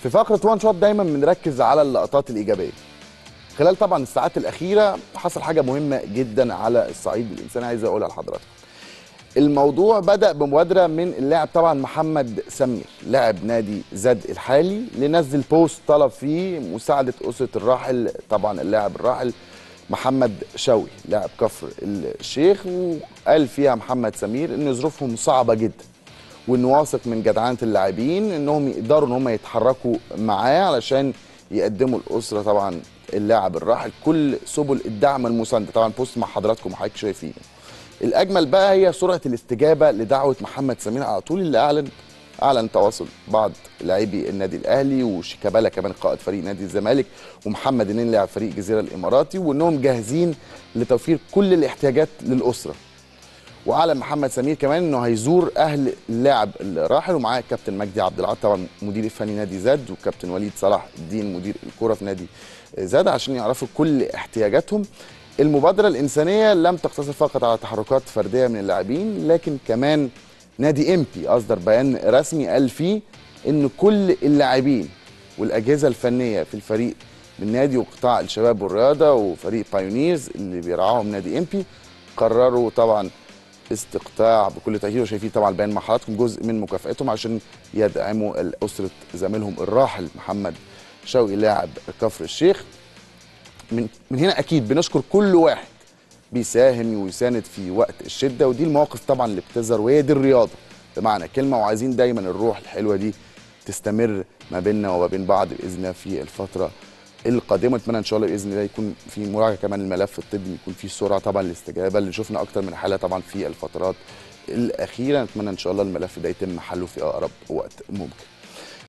في فقره وان شوت دايما بنركز على اللقطات الايجابيه خلال طبعا الساعات الاخيره حصل حاجه مهمه جدا على الصعيد الانساني عايز اقولها لحضراتكم الموضوع بدا بمبادره من اللاعب طبعا محمد سمير لاعب نادي زد الحالي لنزل بوست طلب فيه مساعده اسره الراحل طبعا اللاعب الراحل محمد شوقي لاعب كفر الشيخ وقال فيها محمد سمير ان ظروفهم صعبه جدا وانه واثق من جدعانه اللاعبين انهم يقدروا ان هم يتحركوا معاه علشان يقدموا الاسره طبعا اللاعب الراحل كل سبل الدعم المسانده طبعا بوست مع حضراتكم حضرتك شايفين الاجمل بقى هي سرعه الاستجابه لدعوه محمد سمير على طول اللي اعلن اعلن تواصل بعض لاعبي النادي الاهلي وشيكابالا كمان قائد فريق نادي الزمالك ومحمد النين لاعب فريق الجزيره الاماراتي وانهم جاهزين لتوفير كل الاحتياجات للاسره واعلن محمد سمير كمان انه هيزور اهل اللاعب الراحل ومعاه الكابتن مجدي عبد العال طبعا مدير الفني نادي زد وكابتن وليد صلاح الدين مدير الكوره في نادي زد عشان يعرفوا كل احتياجاتهم المبادره الانسانيه لم تقتصر فقط على تحركات فرديه من اللاعبين لكن كمان نادي امبي اصدر بيان رسمي قال فيه ان كل اللاعبين والاجهزه الفنيه في الفريق من نادي وقطاع الشباب والرياضه وفريق بايونيرز اللي بيرعاهم نادي امبي قرروا طبعا استقطاع بكل تاكيد وشايفين طبعا البيان مع حضراتكم جزء من مكافاتهم عشان يدعموا اسره زميلهم الراحل محمد شوقي لاعب كفر الشيخ من من هنا اكيد بنشكر كل واحد بيساهم ويساند في وقت الشده ودي المواقف طبعا اللي بتظهر وهي دي الرياضه بمعنى كلمه وعايزين دايما الروح الحلوه دي تستمر ما بيننا وما بين بعض باذن الله في الفتره القادمه اتمنى ان شاء الله باذن الله يكون في مراجعه كمان الملف الطبي يكون في سرعه طبعا الاستجابه اللي شفنا اكتر من حاله طبعا في الفترات الاخيره نتمنى ان شاء الله الملف ده يتم حله في اقرب وقت ممكن